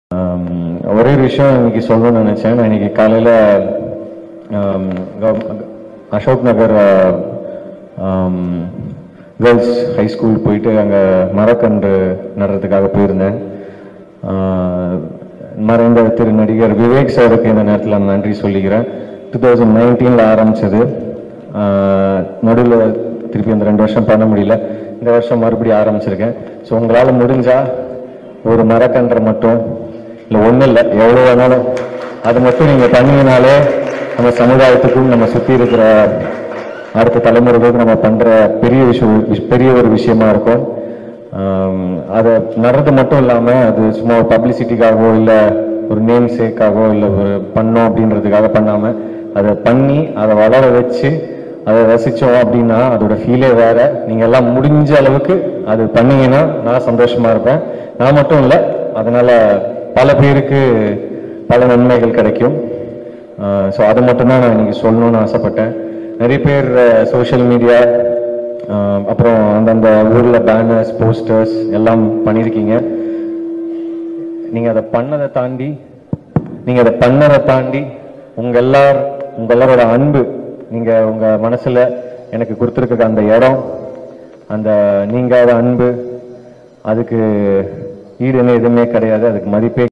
ஒரே ஒரு விஷயம் இன்னைக்கு சொல்லணும்னு நினைச்சேன் நான் இன்னைக்கு காலையில ஆம், கவ- Ashok Nagar girls high school போயிட்டு அங்கே மரக்கன்று நடுறதுக்காக போயிருந்தேன் ஆஹ், மறைந்த திரு நடிகர் விவேக் சாருக்கு இந்த நேரத்தில் நான் நன்றி சொல்லிக்கிறேன் டூ தௌசண்ட் நைன்டீனில் ஆரம்பிச்சது நடுவில் திருப்பி அந்த ரெண்டு வருஷம் பண்ண முடியல இந்த வருஷம் மறுபடியும் ஆரம்பிச்சிருக்கேன் ஸோ உங்களால் முடிஞ்சா ஒரு மரக்கன்றை மட்டும் இல்லை ஒன்றும் இல்லை எவ்வளோ வேணாலும் அது மட்டும் நீங்கள் பண்ணீங்கனாலே நம்ம சமுதாயத்துக்கும் நம்ம சுற்றி இருக்கிற அடுத்த தலைமுறைகளுக்கு நம்ம பண்ணுற பெரிய விஷயம் விஷ்- பெரிய ஒரு விஷயமா இருக்கும் ஆம், அதை நடுறது மட்டும் இல்லாமல் அது சும்மா ஒரு பப்ளிசிட்டிக்காகவோ இல்லை ஒரு நேம் சேக்காகவோ இல்லை ஒரு பண்ணோம் அப்படின்றதுக்காக பண்ணாமல் அதை பண்ணி அதை வளர வச்சு அதை ரசித்தோம் அப்படின்னா அதோட ஃபீலே வேற நீங்கள் எல்லாம் முடிஞ்ச அளவுக்கு அது பண்ணீங்கன்னா நான் சந்தோஷமா இருப்பேன் நான் மட்டும் இல்லை அதனால பல பேருக்கு பல நன்மைகள் கிடைக்கும் ஸோ அதை மட்டும்தான் நான் இன்னைக்கு சொல்லணும்னு ஆசைப்பட்டேன் நிறைய பேர் சோஷியல் மீடியா அப்புறம் அந்தந்த ஊரில் பேனர்ஸ் போஸ்டர்ஸ் எல்லாம் பண்ணியிருக்கீங்க நீங்கள் அதை பண்ணதை தாண்டி நீங்கள் அதை பண்ணதை தாண்டி உங்கள் எல்லார் உங்கள் எல்லாரோட அன்பு நீங்கள் உங்கள் மனசில் எனக்கு கொடுத்துருக்க அந்த இடம் அந்த நீங்காத அன்பு அதுக்கு ஈடு என்ன எதுவுமே கிடையாது அதுக்கு மதிப்பே